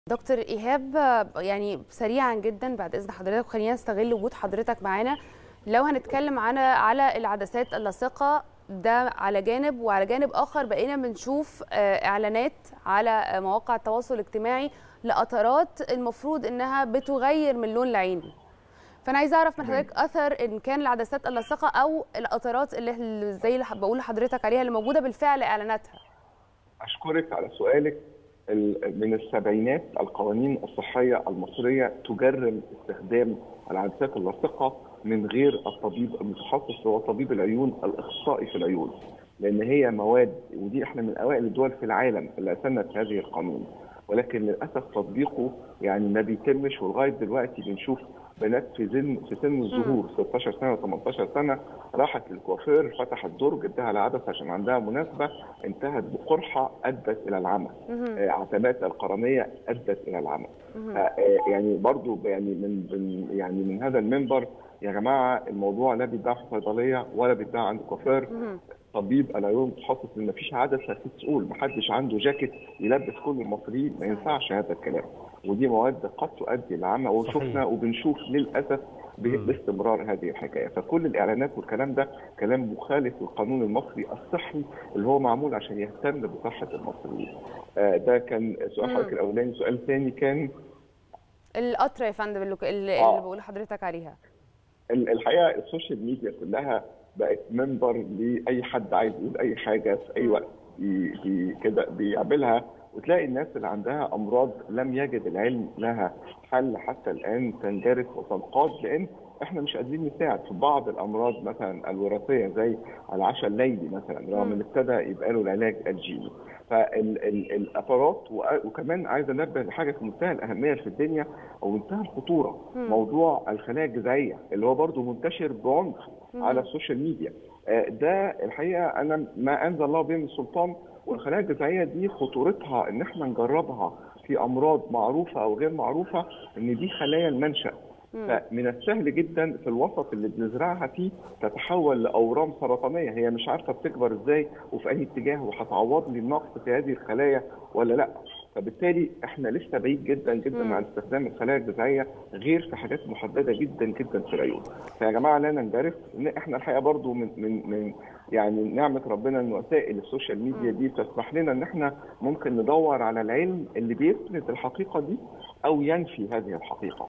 دكتور ايهاب يعني سريعا جدا بعد اذن حضرتك خلينا نستغل وجود حضرتك معانا لو هنتكلم عن على العدسات اللاصقه ده على جانب وعلى جانب اخر بقينا بنشوف اعلانات على مواقع التواصل الاجتماعي لقطرات المفروض انها بتغير من لون العين فانا عايزه اعرف من حضرتك اثر ان كان العدسات اللاصقه او القطرات اللي زي اللي بقول لحضرتك عليها اللي موجوده بالفعل اعلاناتها اشكرك على سؤالك من السبعينات القوانين الصحيه المصريه تجرم استخدام العدسات اللاصقه من غير الطبيب المتخصص هو طبيب العيون الاخصائي في العيون لان هي مواد ودي احنا من اوائل الدول في العالم اللي اسنت هذه القانون ولكن للاسف تطبيقه يعني ما بيتمش ولغايه دلوقتي بنشوف بنات في سن في سن الظهور 16 سنه و18 سنه راحت للكوافير فتحت درج اداها العدسه عشان عندها مناسبه انتهت بقرحه ادت الى العمى آه عتبات القرنيه ادت الى العمى آه يعني برضو يعني من يعني من هذا المنبر يا جماعه الموضوع لا بيتباع في صيدليه ولا بيتباع عند كوافير طبيب العيون متخصص ان مفيش عدسه تسؤول محدش عنده جاكيت يلبس كل المصريين ما ينفعش هذا الكلام ودي مواد قد تؤدي للعمى وشفنا وبنشوف للاسف باستمرار هذه الحكايه فكل الاعلانات والكلام ده كلام مخالف للقانون المصري الصحي اللي هو معمول عشان يهتم بصحه المصريين آه ده كان سؤال حضرتك الاولاني سؤال ثاني كان القطره يا فندم اللي, اللي, آه. اللي بقول لحضرتك عليها الحقيقه السوشيال ميديا كلها بقت منبر لاي حد عايز يقول اي حاجه في اي وقت بي بي كده بيعملها وتلاقي الناس اللي عندها امراض لم يجد العلم لها حل حتى الان تنجرف وتنقاد لان احنا مش قادرين نساعد في بعض الامراض مثلا الوراثيه زي العشاء الليلي مثلا رغم ان ابتدى يبقى له العلاج الجيني فالابارات وكمان عايز انبه لحاجه في منتهى الاهميه في الدنيا او منتهى الخطوره مم. موضوع الخلايا الجذعيه اللي هو برضه منتشر بعنف على السوشيال ميديا ده الحقيقه انا ما انزل الله به من السلطان والخلايا الجذعيه دي خطورتها ان احنا نجربها في امراض معروفه او غير معروفه ان دي خلايا المنشا فمن السهل جدا في الوسط اللي بنزرعها فيه تتحول لاورام سرطانيه هي مش عارفه بتكبر ازاي وفي اي اتجاه وهتعوض لي النقص في هذه الخلايا ولا لا فبالتالي احنا لسه بعيد جدا جدا عن استخدام الخلايا الجذعيه غير في حاجات محدده جدا جدا في العيون فيا جماعه لا ننجرف ان احنا الحقيقه برضو من من من يعني نعمه ربنا ان وسائل السوشيال ميديا دي تسمح لنا ان احنا ممكن ندور على العلم اللي بيثبت الحقيقه دي او ينفي هذه الحقيقه